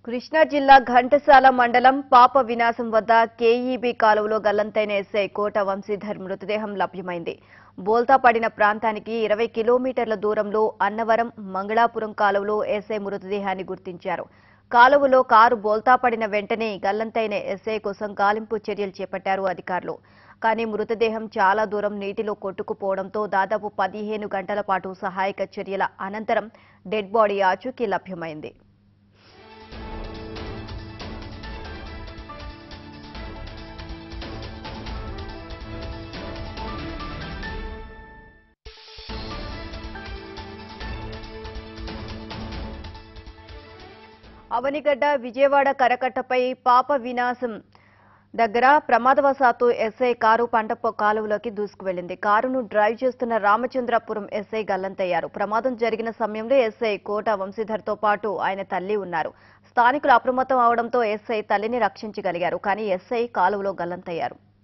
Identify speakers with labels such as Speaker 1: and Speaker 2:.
Speaker 1: కృష్ణా జిల్లా ఘంటసాల మండలం పాప వినాశం వద్ద కేఈబీ కాలువలో గల్లంతైన ఎస్ఐ కోట వంశీధర్ మృతదేహం లభ్యమైంది బోల్తా పడిన ప్రాంతానికి ఇరవై కిలోమీటర్ల దూరంలో అన్నవరం మంగళాపురం కాలువలో ఎస్ఐ మృతదేహాన్ని గుర్తించారు కాలువలో కారు బోల్తా పడిన వెంటనే గల్లంతైన ఎస్ఐ కోసం గాలింపు చర్యలు చేపట్టారు అధికారులు కానీ మృతదేహం చాలా దూరం నీటిలో కొట్టుకుపోవడంతో దాదాపు పదిహేను గంటల పాటు సహాయక చర్యల అనంతరం డెడ్ బాడీ ఆచూకీ లభ్యమైంది అవనిగడ్డ విజయవాడ కరకట్టపై పాప వినాశం దగ్గర ప్రమాదవశాత్తు ఎస్ఐ కారు పంట పొ- కాలువలోకి దూసుకువెళ్లింది కారును డ్రైవ్ చేస్తున్న రామచంద్రపురం ఎస్ఐ గల్లంతయ్యారు ప్రమాదం జరిగిన సమయంలో ఎస్ఐ కోట వంశీధర్తో పాటు ఆయన తల్లి ఉన్నారు స్థానికులు అప్రమత్తం అవడంతో ఎస్ఐ తల్లిని రక్షించగలిగారు కానీ ఎస్ఐ కాలువలో గల్లంతయ్యారు